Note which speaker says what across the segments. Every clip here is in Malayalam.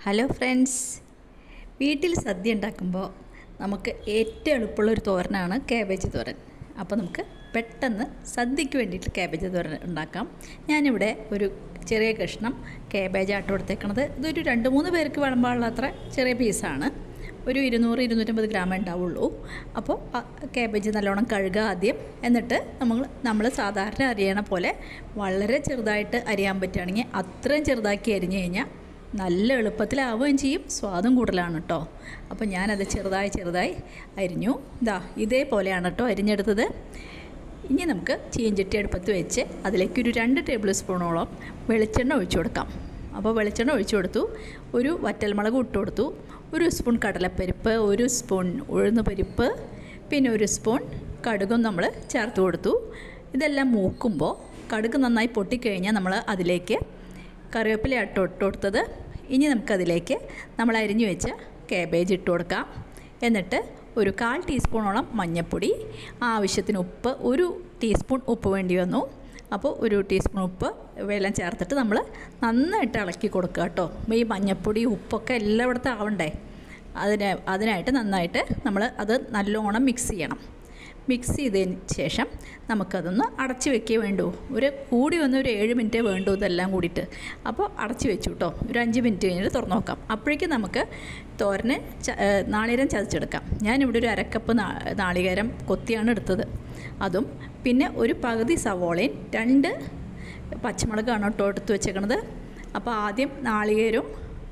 Speaker 1: ഹലോ ഫ്രണ്ട്സ് വീട്ടിൽ സദ്യ ഉണ്ടാക്കുമ്പോൾ നമുക്ക് ഏറ്റവും എളുപ്പമുള്ള ഒരു തോരനാണ് കാബേജ് തോരൻ അപ്പോൾ നമുക്ക് പെട്ടെന്ന് സദ്യക്ക് വേണ്ടിയിട്ട് കാബേജ് തോരൻ ഉണ്ടാക്കാം ഞാനിവിടെ ഒരു ചെറിയ കഷ്ണം കാബേജ് ആട്ടോ എടുത്തേക്കണത് ഇതൊരു രണ്ട് മൂന്ന് പേർക്ക് വിളമ്പാനുള്ള അത്ര ചെറിയ പീസാണ് ഒരു ഇരുന്നൂറ് ഇരുന്നൂറ്റമ്പത് ഗ്രാം ഉണ്ടാവുള്ളൂ അപ്പോൾ ആ കാബേജ് നല്ലോണം കഴുകുക ആദ്യം എന്നിട്ട് നമ്മൾ നമ്മൾ സാധാരണ അരിയണ പോലെ വളരെ ചെറുതായിട്ട് അരിയാൻ പറ്റുകയാണെങ്കിൽ അത്രയും ചെറുതാക്കി അരിഞ്ഞു കഴിഞ്ഞാൽ നല്ല എളുപ്പത്തിലാവുകയും ചെയ്യും സ്വാദും കൂടുതലാണ് കേട്ടോ അപ്പോൾ ഞാനത് ചെറുതായി ചെറുതായി അരിഞ്ഞു ഇതാ ഇതേപോലെയാണ് കേട്ടോ അരിഞ്ഞെടുത്തത് ഇനി നമുക്ക് ചീഞ്ചട്ടി അടുപ്പത്ത് വെച്ച് അതിലേക്ക് ഒരു രണ്ട് ടേബിൾ സ്പൂണോളം വെളിച്ചെണ്ണ ഒഴിച്ചു കൊടുക്കാം അപ്പോൾ വെളിച്ചെണ്ണ ഒഴിച്ചു കൊടുത്തു ഒരു വറ്റൽമുളക് ഇട്ട് കൊടുത്തു ഒരു സ്പൂൺ കടലപ്പരിപ്പ് ഒരു സ്പൂൺ ഉഴുന്ന് പരിപ്പ് പിന്നെ ഒരു സ്പൂൺ കടുകും നമ്മൾ ചേർത്ത് കൊടുത്തു ഇതെല്ലാം മൂക്കുമ്പോൾ കടുക് നന്നായി പൊട്ടിക്കഴിഞ്ഞാൽ നമ്മൾ അതിലേക്ക് കറിവേപ്പില ഇട്ട് ഇട്ട് കൊടുത്തത് ഇനി നമുക്കതിലേക്ക് നമ്മൾ അരിഞ്ഞു വെച്ച കാബേജ് ഇട്ട് കൊടുക്കാം എന്നിട്ട് ഒരു കാൽ ടീസ്പൂണോളം മഞ്ഞൾപ്പൊടി ആവശ്യത്തിന് ഉപ്പ് ഒരു ടീസ്പൂൺ ഉപ്പ് വേണ്ടി വന്നു അപ്പോൾ ഒരു ടീസ്പൂൺ ഉപ്പ് വെള്ളം ചേർത്തിട്ട് നമ്മൾ നന്നായിട്ട് ഇളക്കി കൊടുക്കുക കേട്ടോ ഈ മഞ്ഞൾപ്പൊടി ഉപ്പൊക്കെ എല്ലായിടത്തും ആവണ്ടേ അതിന് അതിനായിട്ട് നന്നായിട്ട് നമ്മൾ അത് നല്ലോണം മിക്സ് ചെയ്യണം മിക്സ് ചെയ്തതിന് ശേഷം നമുക്കതൊന്ന് അടച്ച് വെക്കേ വേണ്ടൂ ഒരു കൂടി വന്ന് ഒരു ഏഴ് മിനിറ്റേ വേണ്ടൂ ഇതെല്ലാം കൂടിയിട്ട് അപ്പോൾ അടച്ച് വെച്ചു കേട്ടോ ഒരു അഞ്ച് മിനിറ്റ് കഴിഞ്ഞിട്ട് തുറന്ന് നോക്കാം അപ്പോഴേക്കും നമുക്ക് തോരന് ച നാളികേരം ചതച്ചെടുക്കാം ഞാനിവിടെ ഒരു അരക്കപ്പ് നാ നാളികേരം കൊത്തിയാണ് എടുത്തത് അതും പിന്നെ ഒരു പകുതി സവോളയും രണ്ട് പച്ചമുളകാണ് കേട്ടോ എടുത്ത് വെച്ചേക്കണത് അപ്പോൾ ആദ്യം നാളികേരവും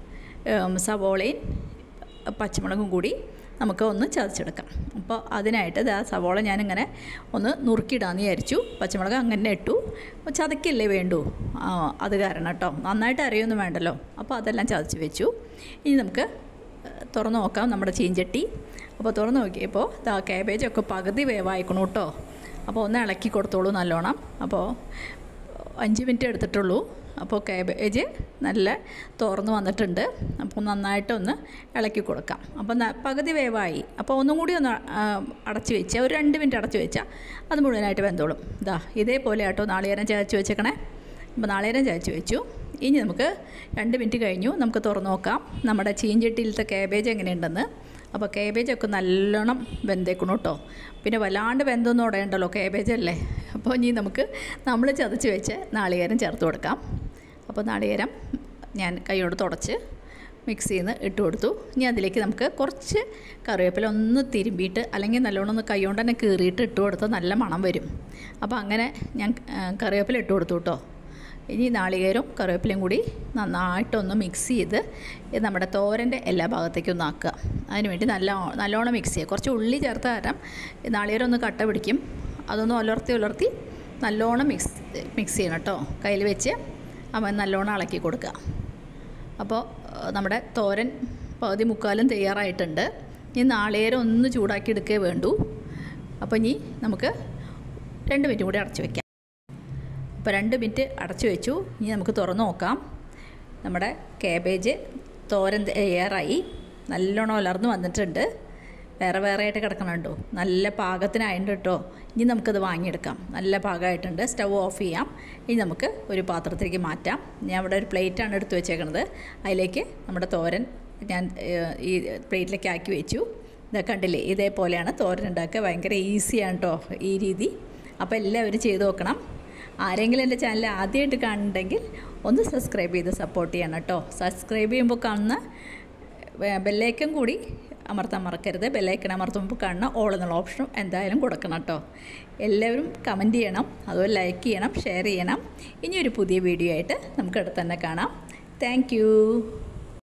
Speaker 1: സവോളയും പച്ചമുളകും കൂടി നമുക്ക് ഒന്ന് ചതച്ചെടുക്കാം അപ്പോൾ അതിനായിട്ട് ആ സവോള ഞാനിങ്ങനെ ഒന്ന് നുറുക്കിയിടാന്ന് വിചാരിച്ചു പച്ചമുളക് അങ്ങനെ ഇട്ടു അപ്പോൾ ചതക്കല്ലേ വേണ്ടൂ അത് കാരണം കേട്ടോ നന്നായിട്ട് അറിയൊന്നും വേണ്ടല്ലോ അപ്പോൾ അതെല്ലാം ചതച്ച് വെച്ചു ഇനി നമുക്ക് തുറന്ന് നോക്കാം നമ്മുടെ ചീഞ്ചട്ടി അപ്പോൾ തുറന്ന് നോക്കിയപ്പോൾ ദാ കാബേജൊക്കെ പകുതി വേവായിക്കണു കേട്ടോ അപ്പോൾ ഒന്ന് ഇളക്കി കൊടുത്തോളൂ നല്ലോണം അപ്പോൾ അഞ്ച് മിനിറ്റ് എടുത്തിട്ടുള്ളൂ അപ്പോൾ കാബേജ് നല്ല തുറന്ന് വന്നിട്ടുണ്ട് അപ്പോൾ നന്നായിട്ടൊന്ന് ഇളക്കി കൊടുക്കാം അപ്പോൾ പകുതി വേവായി അപ്പോൾ ഒന്നും കൂടി ഒന്ന് അടച്ച് വെച്ചാൽ ഒരു രണ്ട് മിനിറ്റ് അടച്ച് വെച്ചാൽ അത് മുഴുവനായിട്ട് വെന്തോളും ഇതാ ഇതേപോലെ ആട്ടോ നാളികേരം ചതച്ച് വെച്ചേക്കണേ അപ്പോൾ നാളികേരം ചതച്ച് വെച്ചു ഇനി നമുക്ക് രണ്ട് മിനിറ്റ് കഴിഞ്ഞു നമുക്ക് തുറന്ന് നോക്കാം നമ്മുടെ ചീഞ്ചട്ടിയിലത്തെ കാബേജ് എങ്ങനെയുണ്ടെന്ന് അപ്പോൾ കാബേജൊക്കെ നല്ലോണം വെന്തേക്കണം കേട്ടോ പിന്നെ വല്ലാണ്ട് വെന്തൊന്നും ഉടയണ്ടല്ലോ കാബേജ് അല്ലേ അപ്പോൾ ഇനി നമുക്ക് നമ്മൾ ചതച്ച് വെച്ച് നാളികേരം ചേർത്ത് കൊടുക്കാം അപ്പോൾ നാളികേരം ഞാൻ കൈയോട് തുടച്ച് മിക്സിയിൽ നിന്ന് ഇട്ട് കൊടുത്തു ഇനി അതിലേക്ക് നമുക്ക് കുറച്ച് കറിവേപ്പില ഒന്ന് തിരുമ്പിയിട്ട് അല്ലെങ്കിൽ നല്ലോണം ഒന്ന് കൈകൊണ്ട് തന്നെ കീറിയിട്ട് ഇട്ട് കൊടുത്താൽ നല്ല മണം വരും അപ്പോൾ അങ്ങനെ ഞാൻ കറിവേപ്പില ഇട്ട് കൊടുത്തു കേട്ടോ ഇനി നാളികേരവും കറിവേപ്പിലയും കൂടി നന്നായിട്ടൊന്ന് മിക്സ് ചെയ്ത് നമ്മുടെ തോരൻ്റെ എല്ലാ ഭാഗത്തേക്കും ഒന്ന് ആക്കുക അതിനുവേണ്ടി നല്ല നല്ലോണം മിക്സ് ചെയ്യുക കുറച്ച് ഉള്ളി ചേർത്ത കാരണം നാളികേരം ഒന്ന് കട്ട പിടിക്കും അതൊന്ന് ഉലർത്തി ഉലർത്തി നല്ലോണം മിക്സ് മിക്സ് ചെയ്യണം കേട്ടോ കയ്യിൽ വെച്ച് അവൻ നല്ലോണം ഇളക്കി കൊടുക്കുക അപ്പോൾ നമ്മുടെ തോരൻ പകുതി മുക്കാലും തയ്യാറായിട്ടുണ്ട് ഇനി നാളികേരം ഒന്ന് ചൂടാക്കി എടുക്കേ വേണ്ടൂ അപ്പോൾ ഇനി നമുക്ക് രണ്ട് മിനിറ്റ് കൂടി അടച്ചു വയ്ക്കാം ഇപ്പോൾ രണ്ട് മിനിറ്റ് അടച്ചു വെച്ചു ഇനി നമുക്ക് തുറന്ന് നോക്കാം നമ്മുടെ കാബേജ് തോരൻ തയ്യാറായി നല്ലോണം ഉലർന്ന് വന്നിട്ടുണ്ട് വേറെ വേറെ ആയിട്ട് കിടക്കണുണ്ടോ നല്ല പാകത്തിനായിട്ടുണ്ട് കേട്ടോ ഇനി നമുക്കത് വാങ്ങിയെടുക്കാം നല്ല പാകമായിട്ടുണ്ട് സ്റ്റൗ ഓഫ് ചെയ്യാം ഇനി നമുക്ക് ഒരു പാത്രത്തിലേക്ക് മാറ്റാം ഞാൻ ഇവിടെ ഒരു പ്ലേറ്റാണ് എടുത്ത് വെച്ചേക്കണത് അതിലേക്ക് നമ്മുടെ തോരൻ ഞാൻ ഈ പ്ലേറ്റിലേക്ക് ആക്കി വെച്ചു ഇതൊക്കെ കണ്ടില്ലേ ഇതേപോലെയാണ് തോരൻ ഉണ്ടാക്കുക ഭയങ്കര ഈസിയാണ് കേട്ടോ ഈ രീതി അപ്പോൾ എല്ലാവരും ചെയ്ത് നോക്കണം ആരെങ്കിലും എൻ്റെ ചാനൽ ആദ്യമായിട്ട് കാണുന്നുണ്ടെങ്കിൽ ഒന്ന് സബ്സ്ക്രൈബ് ചെയ്ത് സപ്പോർട്ട് ചെയ്യണം കേട്ടോ സബ്സ്ക്രൈബ് ചെയ്യുമ്പോൾ കാണുന്ന ബെല്ലൈക്കൻ കൂടി അമർത്താൻ മറക്കരുത് ബെല്ലൈക്കൺ അമർത്തുമ്പോൾ കാണുന്ന ഓൾ എന്നുള്ള ഓപ്ഷനും എന്തായാലും കൊടുക്കണം കേട്ടോ എല്ലാവരും കമൻറ്റ് ചെയ്യണം അതുപോലെ ലൈക്ക് ചെയ്യണം ഷെയർ ചെയ്യണം ഇനിയൊരു പുതിയ വീഡിയോ ആയിട്ട് നമുക്ക് അടുത്ത് തന്നെ കാണാം താങ്ക്